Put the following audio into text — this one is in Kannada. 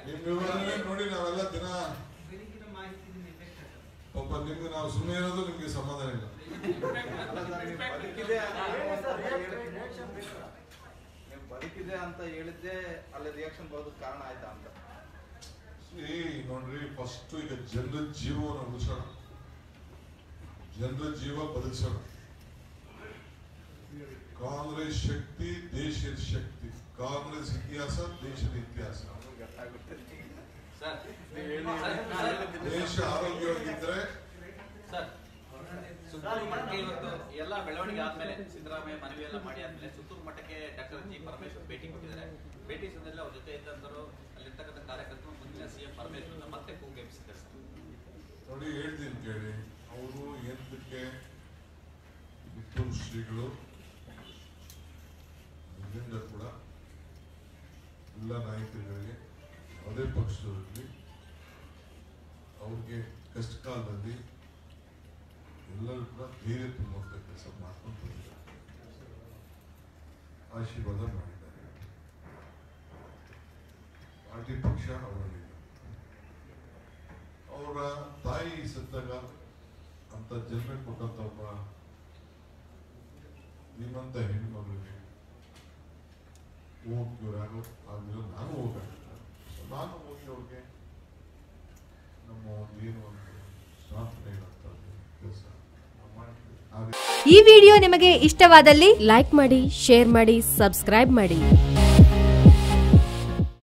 ನಿಮ್ ವಿವರಣೆ ನೋಡಿ ನಾವೆಲ್ಲ ದಿನ ಬೆಳಗಿನ ಮಾಹಿತಿ ಪಾಪ ನಿಮ್ಗೆ ನಾವು ಸುಮ್ಮನೆ ಇರೋದು ನಿಮ್ಗೆ ಸಮಾಧಾನ ಇಲ್ಲ ಅಲ್ಲ ಸರ್, ನೀವು ಬದುಕಿದೆ ಅಂತ ನೀವು ಬದುಕಿದೆ ಅಂತ ಹೇಳಿದ್ದೆ ಅಲ್ಲಿ ರಿಯಾಕ್ಷನ್ ಬರೋದಕ್ಕೆ ಕಾರಣ ಆಯ್ತಾ ಅಂತ ಈ ನೋಡ್ರಿ ಫಸ್ಟ್ ಈಗ ಜನರ ಜೀವವನ್ನು ಉಳಿಸೋಣ ಜನರ ಜೀವ ಬದುಕಿಸೋಣ ಕಾಂಗ್ರೆಸ್ ಶಕ್ತಿ ದೇಶದ ಶಕ್ತಿ ಕಾಂಗ್ರೆಸ್ ಇತಿಹಾಸ ದೇಶದ ಇತಿಹಾಸ ನಮ್ಗೆ ಅರ್ಥ ಆಗುತ್ತೆ ಸರ್ ನೀವು ಹೇಳಿ ಸರ್, ದೇಶ ಆರೋಗ್ಯವಾಗಿದ್ರೆ ಸರ್ ಸುತ್ತೂರು ಮಠಕ್ಕೆ ಇವತ್ತು ಎಲ್ಲ ಬೆಳವಣಿಗೆ ಆದ್ಮೇಲೆ ಸಿದ್ದರಾಮಯ್ಯ ಮನವಿ ಎಲ್ಲ ಮಾಡಿ ಆದ್ಮೇಲೆ ಸುತ್ತೂರು ಮಠಕ್ಕೆ ಡಾಕ್ಟರ್ ಜಿ ಪರಮೇಶ್ವರ್ ಭೇಟಿ ಕೊಟ್ಟಿದ್ದಾರೆ ಭೇಟಿ ಸಂದರ್ಭದಲ್ಲಿ ಅವ್ರ ಜೊತೆ ಇದ್ದಂತರು ಅಲ್ಲಿರ್ತಕ್ಕಂಥ ಕಾರ್ಯಕರ್ತರು ಮುಂದಿನ ಸಿಎಂ ಪರಮೇಶ್ವರ್ ಮತ್ತೆ ಕೂಗೆಬ್ಸಿದ್ದಾರೆ ಸರ್ ನೋಡಿ ಹೇಳ್ತೀನಿ ಕೇಳಿ ಅವರು ಎಂತಕ್ಕೆ ಪುತ್ತೂರು ಶ್ರೀಗಳು ಇದರಿಂದ ಕೂಡ ಎಲ್ಲ ನಾಯಕರುಗಳಿಗೆ ಅದೇ ಪಕ್ಷದಲ್ಲಿ ಅವ್ರಿಗೆ ಕಷ್ಟ ಕಾಲದಲ್ಲಿ ಎಲ್ಲರೂ ಕೂಡ ಧೈರ್ಯ ತುಂಬುವಂತ ಕೆಲಸ ಮಾಡ್ಕೊಂಡು ಬಂದಿದ್ದಾರೆ ಆಶೀರ್ವಾದ ಮಾಡಿದ್ದಾರೆ ಪಾರ್ಟಿ ಪಕ್ಷ ಅವರಲ್ಲಿಲ್ಲ ಅವರ ತಾಯಿ ಸತ್ತಾಗ ಅಂತ ಜನ್ಮ ಕೊಟ್ಟಂತ ಒಬ್ಬ ನಿಮ್ಮಂತ ಹೆಣ್ಮಗಳಿಗೆ ಹೋಗಿ ಇವ್ರು ಯಾರು ಆಗಿರೋ ನಾನು ಹೋಗಾಗಿಲ್ಲ ಸೊ ನಾನು ಹೋಗಿ ಅವ್ರಿಗೆ ನಮ್ಮ ಒಂದು ಏನು ಒಂದು ಪ್ರಾರ್ಥನೆ ಅಂತ ಕೆಲಸ ಮಾಡ್ತೀವಿ ಹಾಗೆ ಈ ವಿಡಿಯೋ ನಿಮಗೆ ಇಷ್ಟವಾದಲ್ಲಿ ಲೈಕ್ ಮಾಡಿ ಶೇರ್ ಮಾಡಿ ಸಬ್ಸ್ಕ್ರೈಬ್ ಮಾಡಿ